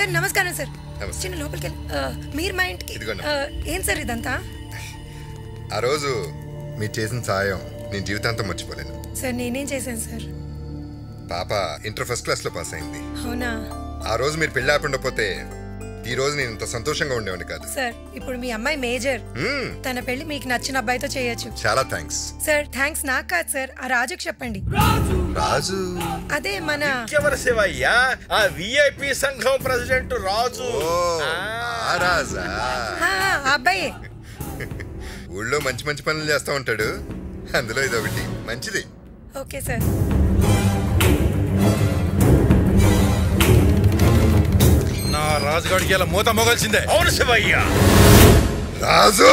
Sir నమస్కారం sir నమస్తే. చిన్న లోపలికి వెళ్ళి ఆ, మీరు మా ఇంటికి ఇదిగోండి. ఆ, ఏం సార్ ఇదంతా ఆ రోజు మీరు చేసిన సాయం నేను జీవితాంతం మర్చిపోలేను సార్ నేనేం చేశాను సార్ పాప ఇంటర్ ఫస్ట్ క్లాస్లో పాస్ అయింది అవునా ఆ రోజు మీరు పెళ్ళి ఆపండపోతే ఈ రోజు నేను ఇంత సంతోషంగా ఉండేవాడిని కాదు సార్ ఇప్పుడు మీ అమ్మాయి మేజర్ మ్మ్, తన పెళ్లి మీకు నచ్చిన అబ్బాయితో చేయొచ్చు చాలా థ్యాంక్స్ సార్ థ్యాంక్స్ నాకు కాదు సార్ ఆ రాజుకి చెప్పండి రాజు అదే మన ఎవరు శివయ్య ఆ విఐపి సంఘం ప్రెసిడెంట్ రాజు ఓ ఆ రాజా ఆ, ఆ అబ్బాయే ఊళ్ళో మంచి మంచి పనులు చేస్తూ ఉంటాడు అందులో ఇది ఒకటి మంచిది ఓకే సార్ నా రాజుగాడికి ఇలా మూత మొగల్సిందే అవును శివయ్య రాజు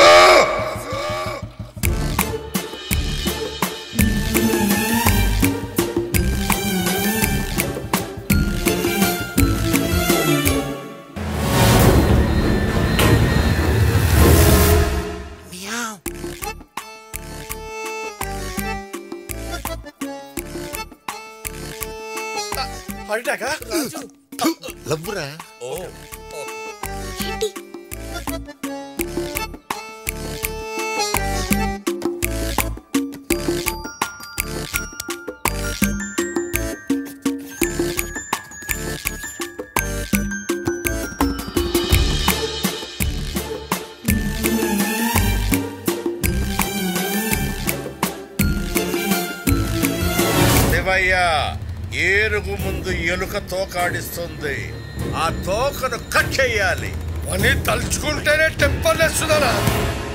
అడిటాకా లవ్వురా శివయ్య ఏనుగు ముందు ఎలుక తోకాడిస్తుంది ఆ తోకను కట్ చెయ్యాలి అని తలుచుకుంటేనే టెంపర్ వేస్తున్నారా